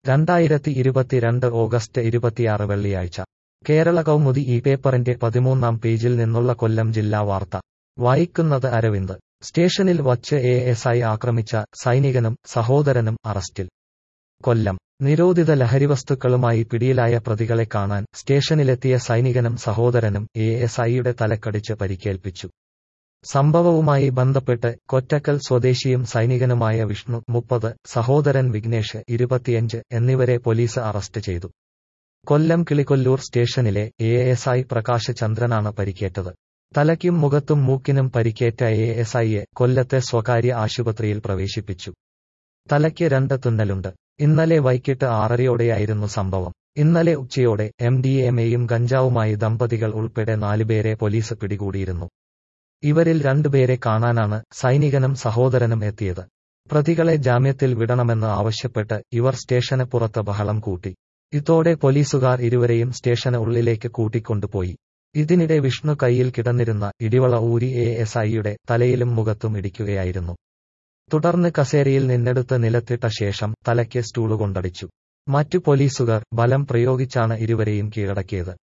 രണ്ടായിരത്തി ഇരുപത്തിരണ്ട് ഓഗസ്റ്റ് ഇരുപത്തിയാറ് വെള്ളിയാഴ്ച കേരള കൗമുദി ഈ പേപ്പറിന്റെ പതിമൂന്നാം പേജിൽ നിന്നുള്ള കൊല്ലം ജില്ലാ വാർത്ത വായിക്കുന്നത് അരവിന്ദ് സ്റ്റേഷനിൽ വച്ച് എ എസ് ഐ ആക്രമിച്ച സൈനികനും സഹോദരനും അറസ്റ്റിൽ കൊല്ലം നിരോധിത ലഹരിവസ്തുക്കളുമായി പിടിയിലായ പ്രതികളെ കാണാൻ സ്റ്റേഷനിലെത്തിയ സൈനികനും സഹോദരനും എ എസ് ഐയുടെ തലക്കടിച്ച് പരിക്കേൽപ്പിച്ചു സംഭവവുമായി ബന്ധപ്പെട്ട് കൊറ്റക്കൽ സ്വദേശിയും സൈനികനുമായ വിഷ്ണു മുപ്പത് സഹോദരൻ വിഘ്നേഷ് ഇരുപത്തിയഞ്ച് എന്നിവരെ പോലീസ് അറസ്റ്റ് ചെയ്തു കൊല്ലം കിളികൊല്ലൂർ സ്റ്റേഷനിലെ എ എസ് ഐ പ്രകാശ് ചന്ദ്രനാണ് പരിക്കേറ്റത് തലയ്ക്കും മുഖത്തും മൂക്കിനും പരിക്കേറ്റ എ എസ് ഐയെ കൊല്ലത്തെ സ്വകാര്യ ആശുപത്രിയിൽ പ്രവേശിപ്പിച്ചു തലയ്ക്ക് രണ്ട് തുന്നലുണ്ട് ഇന്നലെ വൈകിട്ട് ആറരയോടെയായിരുന്നു സംഭവം ഇന്നലെ ഉച്ചയോടെ എം ഡി എം എയും ഗഞ്ചാവുമായി ദമ്പതികൾ ഉൾപ്പെടെ നാലുപേരെ പോലീസ് പിടികൂടിയിരുന്നു ഇവരിൽ രണ്ടുപേരെ കാണാനാണ് സൈനികനും സഹോദരനും എത്തിയത് പ്രതികളെ ജാമ്യത്തിൽ വിടണമെന്ന് ആവശ്യപ്പെട്ട് ഇവർ സ്റ്റേഷന് പുറത്ത് ബഹളം കൂട്ടി ഇതോടെ പോലീസുകാർ ഇരുവരെയും സ്റ്റേഷന് ഉള്ളിലേക്ക് കൂട്ടിക്കൊണ്ടുപോയി ഇതിനിടെ വിഷ്ണു കൈയിൽ കിടന്നിരുന്ന ഇടിവള ഊരി എ എസ് ഐയുടെ തലയിലും മുഖത്തും ഇടിക്കുകയായിരുന്നു തുടർന്ന് കസേരയിൽ നിന്നെടുത്ത് നിലത്തിട്ട ശേഷം തലയ്ക്ക് സ്റ്റൂളുകൊണ്ടടിച്ചു മറ്റു പോലീസുകാർ ബലം പ്രയോഗിച്ചാണ് ഇരുവരെയും കീഴടക്കിയത്